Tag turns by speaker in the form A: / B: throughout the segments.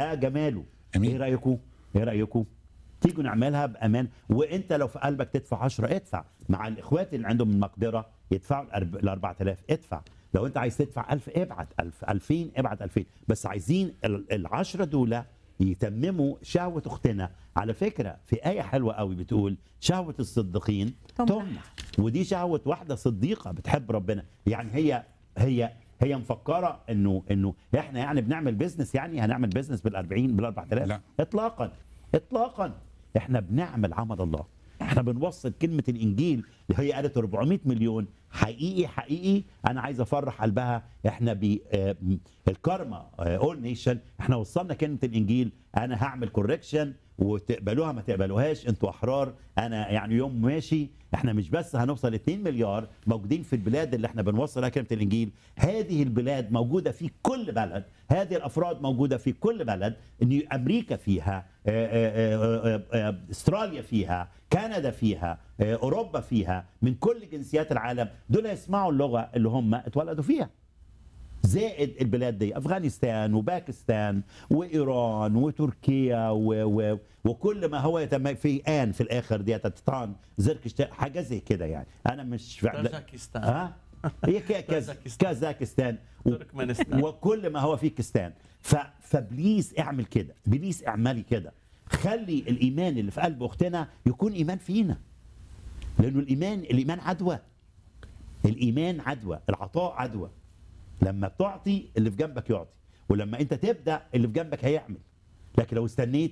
A: ده جماله
B: أمين.
A: ايه رايكم ايه رايكم تيجوا نعملها بامان وانت لو في قلبك تدفع 10 ادفع مع الاخوات اللي عندهم المقدره يدفعوا ال 4000 ادفع لو انت عايز تدفع 1000 ابعت 1000 2000 ابعت 2000 بس عايزين ال 10 دول يتمموا شهوه اختنا على فكره في ايه حلوه قوي بتقول شهوه الصديقين
C: تمنح.
A: تمنح ودي شهوه واحده صديقه بتحب ربنا يعني هي هي هي مفكره انه انه احنا يعني بنعمل بيزنس يعني هنعمل بيزنس بال 40 بال 4000
B: لا.
A: اطلاقا اطلاقا احنا بنعمل عمل الله احنا بنوصل كلمه الانجيل اللي هي قالت 400 مليون حقيقي حقيقي انا عايز افرح قلبها احنا ب الكارما اول نيشن احنا وصلنا كلمه الانجيل انا هعمل كوركشن وتقبلوها ما تقبلوهاش انتوا احرار انا يعني يوم ماشي احنا مش بس هنوصل 2 مليار موجودين في البلاد اللي احنا بنوصلها كلمه الانجيل هذه البلاد موجوده في كل بلد هذه الافراد موجوده في كل بلد إن امريكا فيها آه، آه، آه، آه، استراليا فيها كندا فيها آه، اوروبا فيها من كل جنسيات العالم دول يسمعوا اللغه اللي هم اتولدوا فيها زائد البلاد دي افغانستان وباكستان وايران وتركيا و و وكل ما هو يتم في ان في الاخر دي تطان زركشتان حاجه زي كده يعني انا مش فعلا
D: طاجكستان.
A: ها هي ك- كاز-
D: طاجكستان.
A: كازاكستان و-
D: تركمانستان.
A: وكل ما هو في كستان ف فبليز اعمل كده بليز اعملي كده خلي الايمان اللي في قلب اختنا يكون ايمان فينا لانه الايمان الايمان عدوى الايمان عدوى العطاء عدوى لما بتعطي اللي في جنبك يعطي ولما انت تبدا اللي في جنبك هيعمل لكن لو استنيت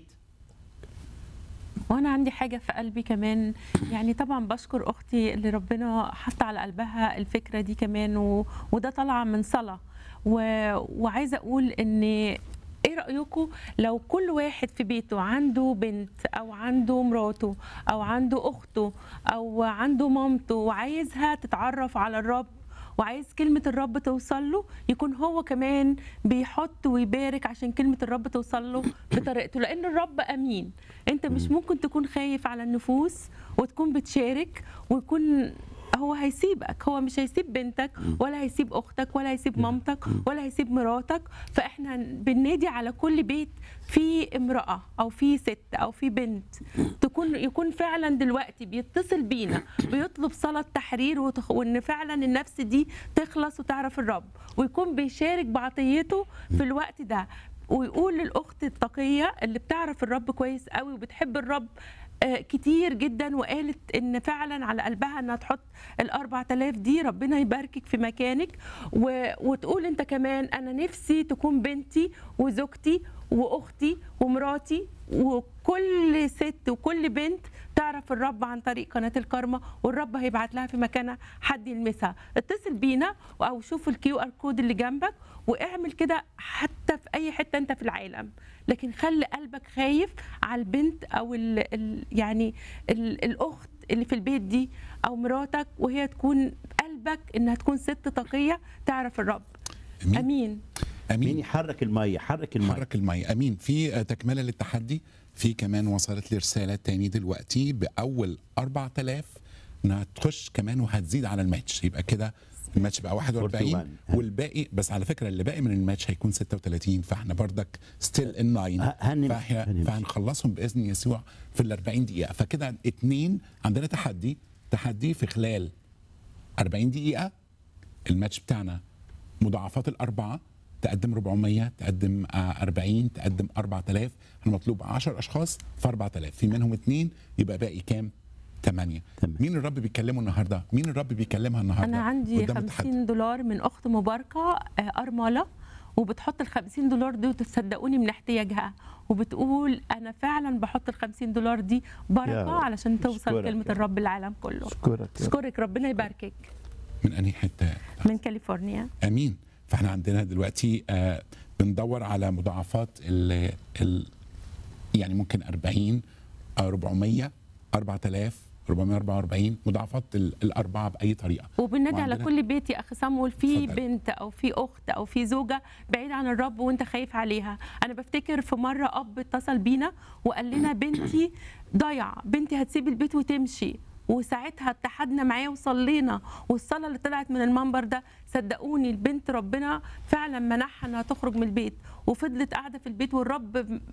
C: وانا عندي حاجه في قلبي كمان يعني طبعا بشكر اختي اللي ربنا حط على قلبها الفكره دي كمان و... وده طالعه من صلاه و... وعايزه اقول ان ايه رايكم لو كل واحد في بيته عنده بنت او عنده مراته او عنده اخته او عنده مامته وعايزها تتعرف على الرب وعايز كلمة الرب توصل له يكون هو كمان بيحط ويبارك عشان كلمة الرب توصل له بطريقته لأن الرب أمين أنت مش ممكن تكون خايف على النفوس وتكون بتشارك ويكون هو هيسيبك هو مش هيسيب بنتك ولا هيسيب اختك ولا هيسيب مامتك ولا هيسيب مراتك فاحنا بننادي على كل بيت في امراه او في ست او في بنت تكون يكون فعلا دلوقتي بيتصل بينا بيطلب صلاه تحرير وتخ... وان فعلا النفس دي تخلص وتعرف الرب ويكون بيشارك بعطيته في الوقت ده ويقول للاخت التقيه اللي بتعرف الرب كويس قوي وبتحب الرب آه، كتير جدا وقالت ان فعلا على قلبها انها تحط ال 4000 دي ربنا يباركك في مكانك و... وتقول انت كمان انا نفسي تكون بنتي وزوجتي واختي ومراتي وكل ست وكل بنت تعرف الرب عن طريق قناه الكارما والرب هيبعت لها في مكانها حد يلمسها اتصل بينا او شوف الكيو ار كود اللي جنبك واعمل كده حتى في اي حته انت في العالم لكن خلي قلبك خايف على البنت او ال ال يعني ال الاخت اللي في البيت دي او مراتك وهي تكون قلبك انها تكون ست تقيه تعرف الرب
B: امين
C: امين
A: مين
B: امين
A: يحرك الميه حرك الميه
B: حرك المية امين في آه، تكمله للتحدي في كمان وصلت لي رساله تاني دلوقتي باول 4000 انها تخش كمان وهتزيد على الماتش يبقى كده الماتش بقى 41
A: 41.
B: والباقي بس على فكره اللي باقي من الماتش هيكون 36 فاحنا بردك ستيل ان لاين
A: ه- هنم- هنمشي.
B: فهنخلصهم باذن يسوع في ال 40 دقيقه فكده اتنين عندنا تحدي تحدي في خلال 40 دقيقه الماتش بتاعنا مضاعفات الأربعة تقدم 400 تقدم آه، 40 تقدم 4000 احنا مطلوب 10 أشخاص في 4000 في منهم اثنين يبقى باقي كام؟ 8
A: تمام.
B: مين الرب بيكلمه النهارده؟ مين الرب بيكلمها النهارده؟
C: انا عندي
B: قدام التحدي؟
C: 50 دولار من اخت مباركه آه، ارمله وبتحط ال 50 دولار دي وتصدقوني من احتياجها وبتقول انا فعلا بحط ال 50 دولار دي
A: يا
C: بركه
A: رب.
C: علشان توصل
A: أشكرك
C: كلمه
A: يا رب.
C: الرب للعالم كله
A: اشكرك
C: اشكرك ربنا يباركك
B: من أنهي حتة؟
C: من كاليفورنيا
B: امين فاحنا عندنا دلوقتي آه بندور على مضاعفات ال ال يعني ممكن 40 آه 400 4000 444 مضاعفات ال- الاربعه باي طريقه
C: وبننادي على
B: وعندنا-
C: كل بيت يا اخ صامويل في
B: اتفضل.
C: بنت او في اخت او في زوجه بعيد عن الرب وانت خايف عليها انا بفتكر في مره اب اتصل بينا وقال لنا بنتي ضايعه بنتي هتسيب البيت وتمشي وساعتها اتحدنا معاه وصلينا والصلاه اللي طلعت من المنبر ده صدقوني البنت ربنا فعلا منحها انها تخرج من البيت وفضلت قاعده في البيت والرب